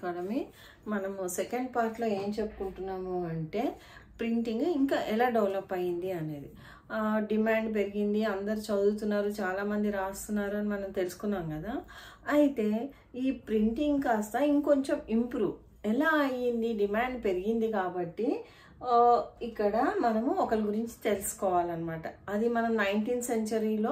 Academy మనము second పార్ట్లో ఏం చెప్పుకుంటున్నాము అంటే ప్రింటింగ్ ఇంకా ఎలా డెవలప్ అయ్యింది అనేది ఆ, డిమాండ్ పెరిగింది అందరు చదువుతున్నారు చాలామంది రాస్తున్నారు అని మనం తెలుసుకున్నాం కదా అయితే ఈ ప్రింటింగ్ కాస్త ఇంకొంచెం ఇంప్రూవ్ ఎలా అయ్యింది డిమాండ్ పెరిగింది కాబట్టి ఆ, ఇక్కడ మనము ఒకరి గురించి తెలుసుకోవాలన్నమాట అది మనం నైన్టీన్త్ సెంచరీలో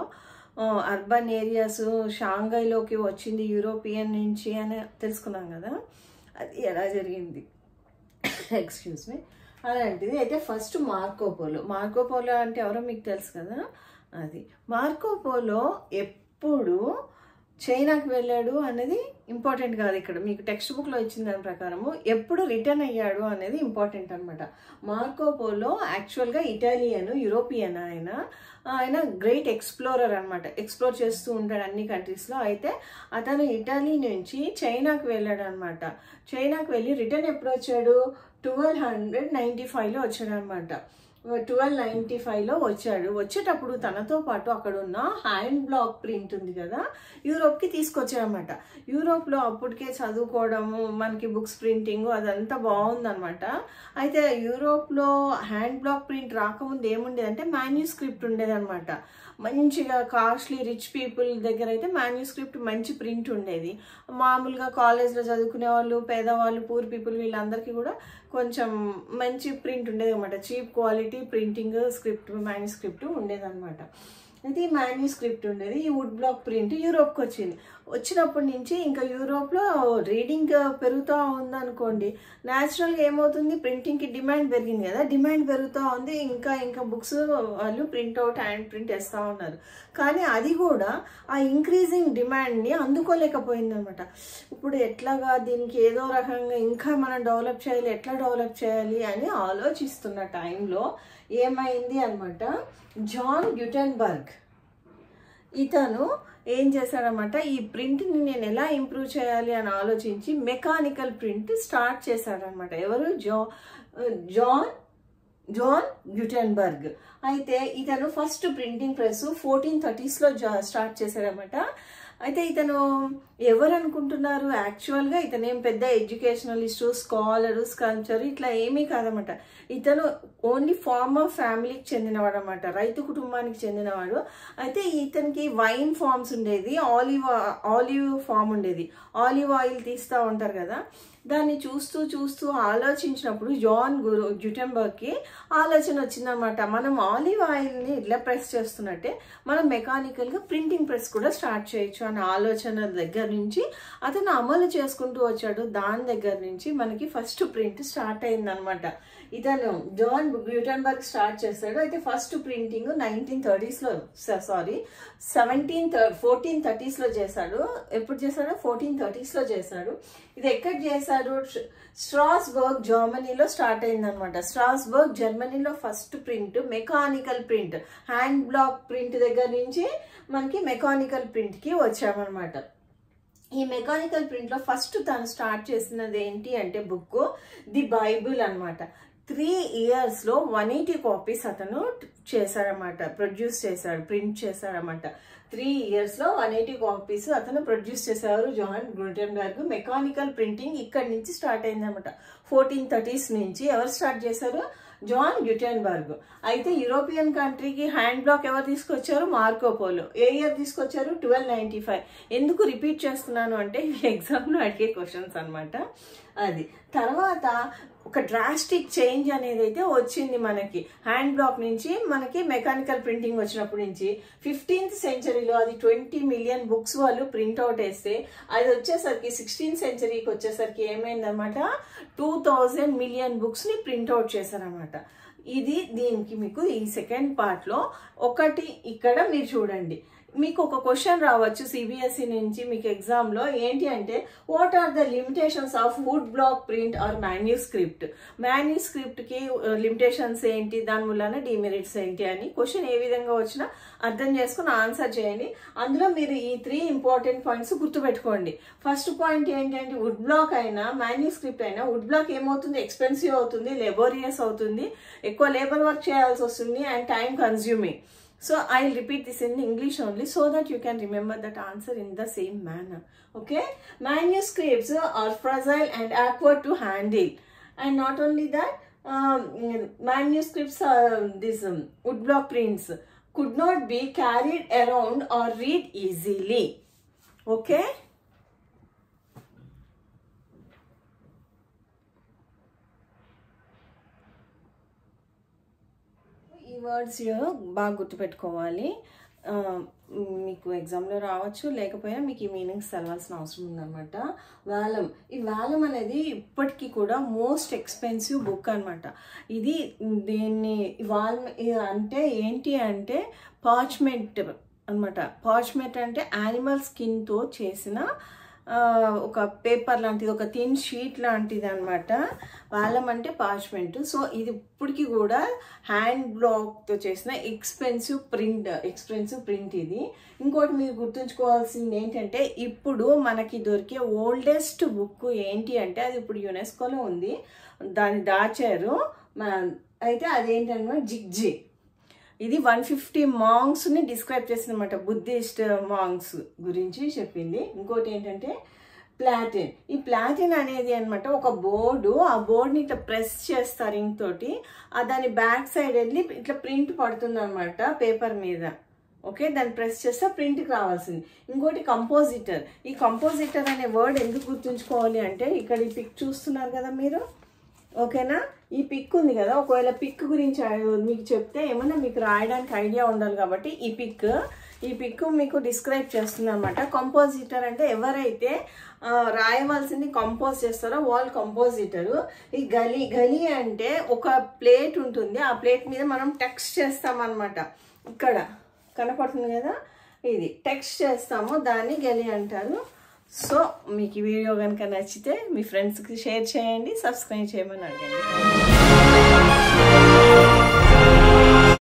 అర్బన్ ఏరియాస్ షాంఘైలోకి వచ్చింది యూరోపియన్ నుంచి అని తెలుసుకున్నాం కదా అది ఎలా జరిగింది ఎక్స్క్యూజ్ మీ అలాంటిది అయితే ఫస్ట్ మార్కోపోలో మార్కోపోలో అంటే ఎవరో మీకు తెలుసు కదా అది మార్కోపోలో ఎప్పుడు చైనాకి వెళ్ళాడు అనేది ఇంపార్టెంట్ కాదు ఇక్కడ మీకు టెక్స్ట్ బుక్లో ఇచ్చిన దాని ప్రకారము ఎప్పుడు రిటర్న్ అయ్యాడు అనేది ఇంపార్టెంట్ అనమాట మార్కోపోలో యాక్చువల్గా ఇటాలియన్ యూరోపియన్ ఆయన ఆయన గ్రేట్ ఎక్స్ప్లోరర్ అనమాట ఎక్స్ప్లోర్ చేస్తూ ఉంటాడు అన్ని కంట్రీస్లో అయితే అతను ఇటలీ నుంచి చైనాకి వెళ్ళాడు అనమాట చైనాకి వెళ్ళి రిటర్న్ ఎప్పుడు వచ్చాడు ట్వెల్వ్ హండ్రెడ్ నైంటీ ఫైవ్లో వచ్చాడు అనమాట ట్వెల్వ్ నైంటీ ఫైవ్లో వచ్చాడు వచ్చేటప్పుడు తనతో పాటు అక్కడ ఉన్న హ్యాండ్ బ్లాక్ ప్రింట్ ఉంది కదా యూరోప్కి తీసుకొచ్చాడనమాట యూరోప్లో అప్పటికే చదువుకోవడము మనకి బుక్స్ ప్రింటింగ్ అదంతా బాగుందనమాట అయితే యూరోప్లో హ్యాండ్ బ్లాక్ ప్రింట్ రాకముందు ఏముండేది అంటే మాన్యూస్క్రిప్ట్ ఉండేదన్నమాట మంచిగా కాస్ట్లీ రిచ్ పీపుల్ దగ్గర అయితే మాన్యూస్క్రిప్ట్ మంచి ప్రింట్ ఉండేది మామూలుగా కాలేజ్లో చదువుకునే వాళ్ళు పేదవాళ్ళు పూర్ పీపుల్ వీళ్ళందరికీ కూడా కొంచెం మంచి ప్రింట్ ఉండేది అనమాట cheap quality printing script manuscript ఉండేదన్నమాట అయితే ఈ మాన్యూస్క్రిప్ట్ ఉండేది ఈ వుడ్ బ్లాక్ ప్రింట్ యూరోప్కి వచ్చింది వచ్చినప్పటి నుంచి ఇంకా యూరోప్లో రీడింగ్ పెరుగుతూ ఉందనుకోండి న్యాచురల్గా ఏమవుతుంది ప్రింటింగ్కి డిమాండ్ పెరిగింది కదా డిమాండ్ పెరుగుతూ ఉంది ఇంకా ఇంకా బుక్స్ వాళ్ళు ప్రింట్అవుట్ హ్యాండ్ ప్రింట్ వేస్తూ ఉన్నారు కానీ అది కూడా ఆ ఇంక్రీజింగ్ డిమాండ్ని అందుకోలేకపోయింది అనమాట ఇప్పుడు ఎట్లాగా దీనికి ఏదో రకంగా ఇంకా మనం డెవలప్ చేయాలి ఎట్లా డెవలప్ చేయాలి అని ఆలోచిస్తున్న టైంలో ఏమైంది అనమాట జాన్ గ్యూటెన్బర్గ్ ఇతను ఏం చేశాడనమాట ఈ ప్రింట్ని నేను ఎలా ఇంప్రూవ్ చేయాలి అని ఆలోచించి మెకానికల్ ప్రింట్ స్టార్ట్ చేశాడనమాట ఎవరు జా జాన్ జాన్ గ్యూటెన్బర్గ్ అయితే ఇతను ఫస్ట్ ప్రింటింగ్ ప్రెస్ ఫోర్టీన్ థర్టీస్లో స్టార్ట్ చేశాడనమాట అయితే ఇతను ఎవరు అనుకుంటున్నారు యాక్చువల్గా ఇతను ఏం పెద్ద ఎడ్యుకేషనలిస్టు స్కాలరు స్కల్చర్ ఇట్లా ఏమీ కాదనమాట ఇతను ఓన్లీ ఫార్మర్ ఫ్యామిలీకి చెందినవాడు అనమాట రైతు కుటుంబానికి చెందినవాడు అయితే ఇతనికి వైన్ ఫార్మ్స్ ఉండేది ఆలివ్ ఆలివ్ ఫామ్ ఉండేది ఆలివ్ ఆయిల్ తీస్తూ ఉంటారు కదా దాన్ని చూస్తూ చూస్తూ ఆలోచించినప్పుడు జాన్ గురు జుటెంబర్గ్కి ఆలోచన వచ్చిందనమాట మనం ఆలివ్ ఆయిల్ని ఇట్లా ప్రెస్ చేస్తున్నట్టే మనం మెకానికల్గా ప్రింటింగ్ ప్రెస్ కూడా స్టార్ట్ చేయొచ్చు అనే ఆలోచన దగ్గర నుంచి అతను అమలు చేసుకుంటూ వచ్చాడు దాని దగ్గర నుంచి మనకి ఫస్ట్ ప్రింట్ స్టార్ట్ అయిందనమాట ఇతను జాన్ గ్యూటన్బర్గ్ స్టార్ట్ చేశాడు అయితే ఫస్ట్ ప్రింటింగ్ నైన్టీన్ థర్టీస్లో సారీ సెవెంటీన్ ఫోర్టీన్ థర్టీస్లో చేశాడు ఎప్పుడు చేశాడు ఫోర్టీన్ థర్టీస్లో చేశాడు ఇది ఎక్కడ చేశాడు స్ట్రాస్బర్గ్ జర్మనీలో స్టార్ట్ అయిందనమాట స్ట్రాస్బర్గ్ జర్మనీలో first print mechanical print hand block print దగ్గర నుంచి మనకి మెకానికల్ ప్రింట్కి వచ్చామన్నమాట ఈ మెకానికల్ ప్రింట్లో ఫస్ట్ తను స్టార్ట్ చేసినది ఏంటి అంటే బుక్ ది బైబుల్ అనమాట త్రీ ఇయర్స్లో వన్ ఎయిటీ కాపీస్ అతను చేశాడనమాట ప్రొడ్యూస్ చేశాడు ప్రింట్ చేశాడనమాట త్రీ ఇయర్స్లో వన్ ఎయిటీ కాపీస్ అతను ప్రొడ్యూస్ చేశారు జాన్ గ్రూటెన్బర్గ్ మెకానికల్ ప్రింటింగ్ ఇక్కడి నుంచి స్టార్ట్ అయిందనమాట ఫోర్టీన్ థర్టీస్ నుంచి ఎవరు స్టార్ట్ చేశారు జాన్ గ్యూటెన్బర్గ్ అయితే యూరోపియన్ కంట్రీకి హ్యాండ్ బ్లాక్ ఎవరు తీసుకొచ్చారు మార్కోపోలో ఏ ఇయర్ తీసుకొచ్చారు ట్వెల్వ్ నైంటీ ఫైవ్ ఎందుకు రిపీట్ చేస్తున్నాను అంటే ఎగ్జామ్లో అడిగే క్వశ్చన్స్ అనమాట అది తర్వాత ఒక డ్రాస్టిక్ చేంజ్ అనేది అయితే వచ్చింది మనకి హ్యాండ్ బ్లాక్ నుంచి మనకి మెకానికల్ ప్రింటింగ్ వచ్చినప్పటి నుంచి ఫిఫ్టీన్త్ సెంచరీలో అది ట్వంటీ మిలియన్ బుక్స్ వాళ్ళు ప్రింట్అవుట్ వేస్తే అది వచ్చేసరికి సిక్స్టీన్త్ సెంచరీకి వచ్చేసరికి ఏమైందనమాట టూ థౌజండ్ మిలియన్ బుక్స్ని ప్రింట్అవుట్ చేశారనమాట ఇది దీనికి మీకు ఈ సెకండ్ పార్ట్లో ఒకటి ఇక్కడ మీరు చూడండి మీకు ఒక క్వశ్చన్ రావచ్చు సిబిఎస్ఈ నుంచి మీకు ఎగ్జామ్లో ఏంటి అంటే what are the limitations of wood block print or manuscript మాన్యూస్క్రిప్ట్కి లిమిటేషన్స్ ఏంటి దాని వల్ల డిమెరిట్స్ ఏంటి అని క్వశ్చన్ ఏ విధంగా వచ్చినా అర్థం చేసుకుని ఆన్సర్ చేయండి అందులో మీరు ఈ త్రీ ఇంపార్టెంట్ పాయింట్స్ గుర్తుపెట్టుకోండి ఫస్ట్ పాయింట్ ఏంటంటే వుడ్ బ్లాక్ అయినా మాన్యూస్క్రిప్ట్ అయినా వుడ్ బ్లాక్ ఏమవుతుంది ఎక్స్పెన్సివ్ అవుతుంది లెబోరియస్ అవుతుంది ఎక్కువ లేబర్ వర్క్ చేయాల్సి వస్తుంది and time consuming So I'll repeat this in English only so that you can remember that answer in the same manner. Okay? Manuscripts are fragile and awkward to handle. And not only that, um, manuscripts are these um, woodblock prints could not be carried around or read easily. Okay? ఈ words బాగా గుర్తుపెట్టుకోవాలి ఆ, మీకు ఎగ్జామ్లో రావచ్చు లేకపోయినా మీకు ఈ మీనింగ్స్ తెలవాల్సిన అవసరం ఉందన్నమాట వేలం ఈ వేలం అనేది ఇప్పటికీ కూడా మోస్ట్ ఎక్స్పెన్సివ్ బుక్ అనమాట ఇది దీన్ని వాల్ అంటే ఏంటి అంటే పార్చ్మెంట్ అనమాట పార్చ్మెంట్ అంటే యానిమల్ స్కిన్తో చేసిన ఆ, ఒక పేపర్ లాంటిది ఒక థిన్ షీట్ లాంటిది అనమాట వాళ్ళం అంటే పార్చ్మెంట్ సో ఇది ఇప్పటికి కూడా హ్యాండ్ బ్లాక్తో చేసిన ఎక్స్పెన్సివ్ ప్రింట్ ఎక్స్పెన్సివ్ ప్రింట్ ఇది ఇంకోటి మీరు గుర్తుంచుకోవాల్సింది ఏంటంటే ఇప్పుడు మనకి దొరికే ఓల్డెస్ట్ బుక్ ఏంటి అంటే అది ఇప్పుడు యునెస్కోలో ఉంది దాన్ని దాచారు మన- అయితే అదేంటన్నమాట జిగ్జి ఇది వన్ ఫిఫ్టీ మాంగ్స్ని డిస్క్రైబ్ చేసిందన్నమాట బుద్ధిస్ట్ మాంగ్స్ గురించి చెప్పింది ఇంకోటి ఏంటంటే ప్లాటిన్ ఈ ప్లాటిన్ అనేది అనమాట ఒక బోర్డు ఆ బోర్డుని ఇట్లా ప్రెస్ చేస్తారు ఇంక్ తోటి ఆ దాని బ్యాక్ సైడ్ వెళ్ళి ఇట్లా ప్రింట్ పడుతుంది అనమాట పేపర్ మీద ఓకే దాన్ని ప్రెస్ చేస్తే ప్రింట్కి రావాల్సింది ఇంకోటి కంపోజిటర్ ఈ కంపోజిటర్ అనే వర్డ్ ఎందుకు గుర్తుంచుకోవాలి అంటే ఇక్కడ ఈ పిక్ చూస్తున్నారు కదా మీరు ఓకేనా ఈ పిక్ ఉంది కదా ఒకవేళ పిక్ గురించి ఆ- మీకు చెప్తే ఏమన్నా మీకు రాయడానికి ఐడియా ఉండాలి కాబట్టి ఈ పిక్ ఈ పిక్ మీకు డిస్క్రైబ్ చేస్తుంది అనమాట కంపోజిటర్ అంటే ఎవరైతే ఆ, రాయవలసింది కంపోజ్ చేస్తారో వాళ్ళు కంపోజిటరు ఈ గలి గలి అంటే ఒక ప్లేట్ ఉంటుంది ఆ ప్లేట్ మీద మనం టెక్స్ట్ చేస్తామన్నమాట ఇక్కడ కనపడుతుంది కదా ఇది టెక్స్ట్ చేస్తాము దాన్ని గలి అంటారు సో మీకు ఈ వీడియో కనుక నచ్చితే మీ ఫ్రెండ్స్కి షేర్ చేయండి సబ్స్క్రైబ్ చేయమని అడగండి